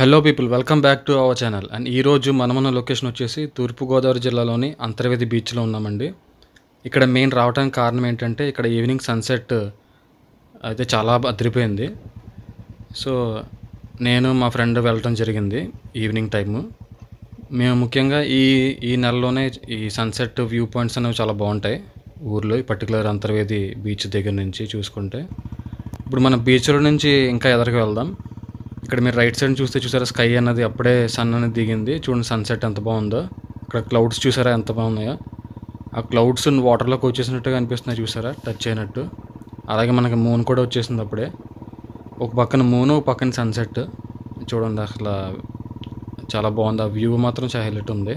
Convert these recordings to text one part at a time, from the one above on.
Hello people welcome back to our channel and ఈరోజు మనమున్న location వచ్చేసి తూర్పుగోదావరి జిల్లాలోని అంతర్వేది బీచ్లో ఉన్నామండి ఇక్కడ మెయిన్ రావడానికి కారణం ఏంటంటే ఇక్కడ ఈవినింగ్ సన్సెట్ అయితే చాలా అదిరిపోయింది సో నేను మా ఫ్రెండ్ వెళ్ళటం జరిగింది ఈవినింగ్ టైము మేము ముఖ్యంగా ఈ ఈ నెలలోనే ఈ సన్సెట్ వ్యూ పాయింట్స్ అనేవి చాలా బాగుంటాయి ఊర్లో ఈ పర్టికులర్ అంతర్వేది బీచ్ దగ్గర నుంచి చూసుకుంటే ఇప్పుడు మన బీచ్లో నుంచి ఇంకా ఎదరికి వెళ్దాం ఇక్కడ మీరు రైట్ సైడ్ చూస్తే చూసారా స్కై అన్నది అప్పుడే సన్ అనేది దిగింది చూడండి సన్సెట్ ఎంత బాగుందో ఇక్కడ క్లౌడ్స్ చూసారా ఎంత బాగున్నాయో ఆ క్లౌడ్స్ వాటర్లోకి వచ్చేసినట్టుగా అనిపిస్తున్నాయి చూసారా టచ్ అయినట్టు అలాగే మనకి మూన్ కూడా వచ్చేసింది అప్పుడే ఒక పక్కన మూన్ ఒక పక్కన సన్సెట్ చూడండి అసలు చాలా బాగుంది ఆ వ్యూ మాత్రం చాలా హైలైట్ ఉంది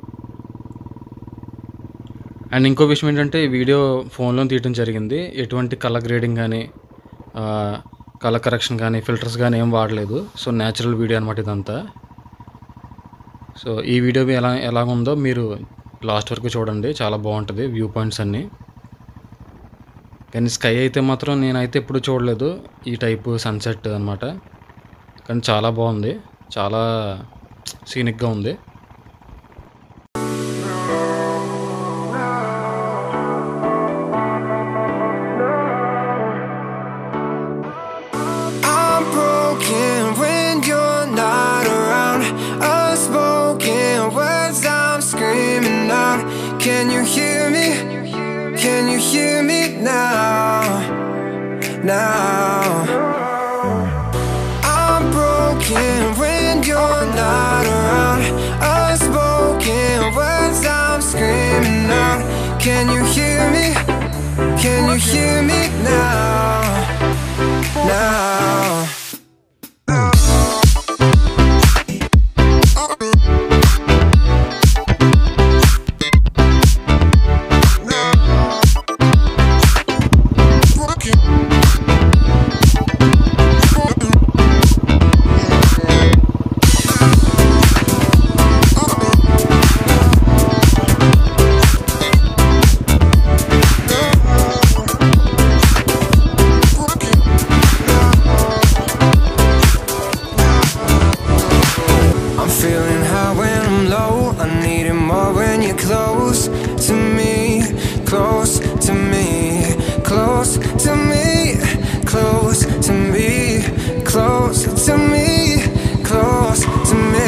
అండ్ ఇంకో విషయం ఏంటంటే ఈ వీడియో ఫోన్లో తీయడం జరిగింది ఎటువంటి కలర్ గ్రేడింగ్ కానీ కలర్ కరెక్షన్ కానీ ఫిల్టర్స్ కానీ ఏం వాడలేదు సో న్యాచురల్ వీడియో అనమాట ఇదంతా సో ఈ వీడియో ఎలా ఎలా ఉందో మీరు లాస్ట్ వరకు చూడండి చాలా బాగుంటుంది వ్యూ పాయింట్స్ అన్నీ కానీ స్కై అయితే మాత్రం నేనైతే ఎప్పుడు చూడలేదు ఈ టైపు సన్సెట్ అనమాట కానీ చాలా బాగుంది చాలా సీనిక్గా ఉంది I'm broken when you're not around. Unspoken words I'm screaming out. Can you hear me? Can you hear me now? Now. I'm broken when you're not around. Unspoken words I'm screaming out. Can you hear me? Can you hear me now? Now. I'm feeling high when I'm low. I need it more when you're close to me, close to me, close to me, close to me, close to me, close to me.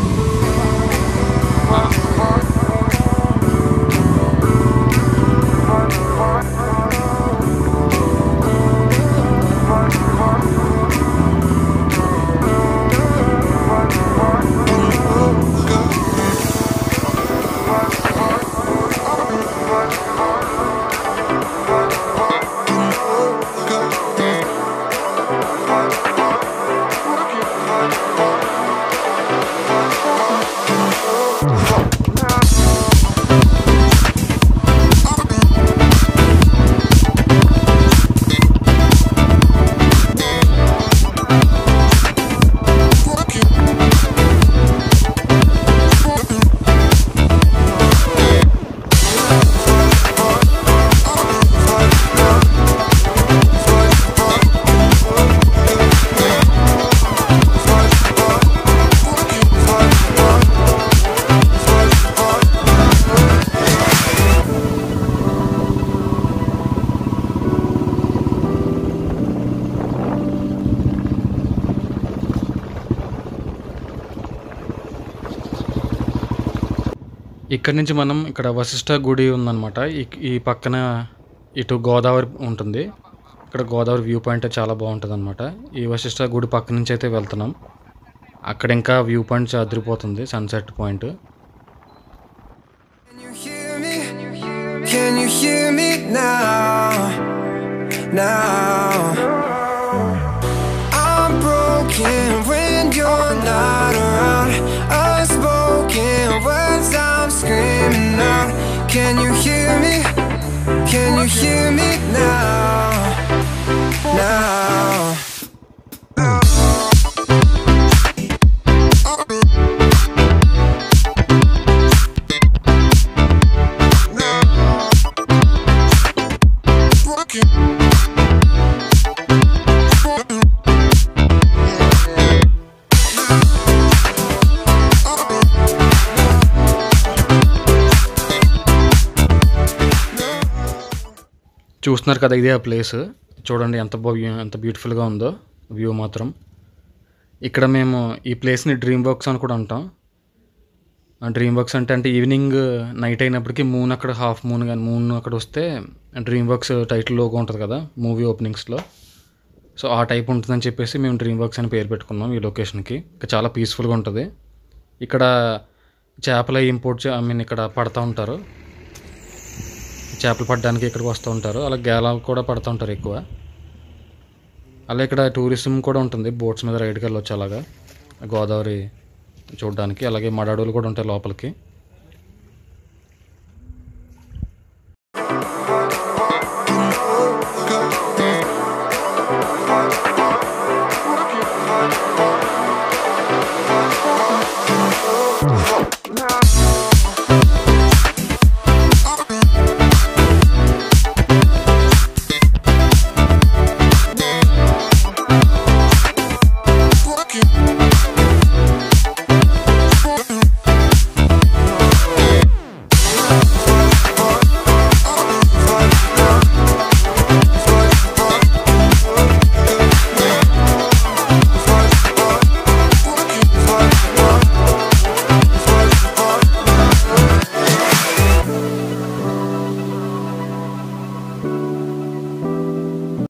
ఇక్కడ నుంచి మనం ఇక్కడ వశిష్ఠ గుడి ఉందన్నమాట ఈ ఈ పక్కన ఇటు గోదావరి ఉంటుంది ఇక్కడ గోదావరి వ్యూ పాయింట్ చాలా బాగుంటుంది అనమాట ఈ వశిష్ఠ గుడి పక్క నుంచి అయితే వెళ్తున్నాం అక్కడ ఇంకా వ్యూ పాయింట్ అదిరిపోతుంది sunset point Can you hear me? Can you hear me now? Now. I'm broken when you're not around. Unspoken words I'm screaming out. Can you hear me? Can you hear me now? Now. Broken. చూస్తున్నారు కదా ఇదే ఆ place చూడండి ఎంత బా ఎంత బ్యూటిఫుల్గా ఉందో వ్యూ మాత్రం ఇక్కడ మేము ఈ ప్లేస్ని డ్రీమ్ వర్క్స్ అని కూడా అంటాం ఆ డ్రీమ్ వర్క్స్ అంటే అంటే ఈవినింగ్ నైట్ అయినప్పటికీ మూన్ అక్కడ హాఫ్ మూన్ కానీ మూన్ అక్కడ వస్తే డ్రీమ్ వర్క్స్ టైటిల్ లోగో ఉంటుంది కదా మూవీ ఓపెనింగ్స్లో సో ఆ టైప్ ఉంటుందని చెప్పేసి మేము డ్రీమ్ వర్క్స్ అని పేరు పెట్టుకున్నాం ఈ లొకేషన్కి ఇక్కడ చాలా పీస్ఫుల్గా ఉంటుంది ఇక్కడ చేపలు ఇంపోర్ట్ ఐ మీన్ ఇక్కడ పడతా ఉంటారు చేపలు పడడానికి ఇక్కడికి వస్తూ ఉంటారు అలా గేలాలు కూడా పడుతూ ఉంటారు ఎక్కువ అలా ఇక్కడ టూరిజం కూడా ఉంటుంది బోట్స్ మీద రైడ్కి వెళ్ళొచ్చు అలాగా గోదావరి చూడడానికి అలాగే మడాడులు కూడా ఉంటాయి లోపలికి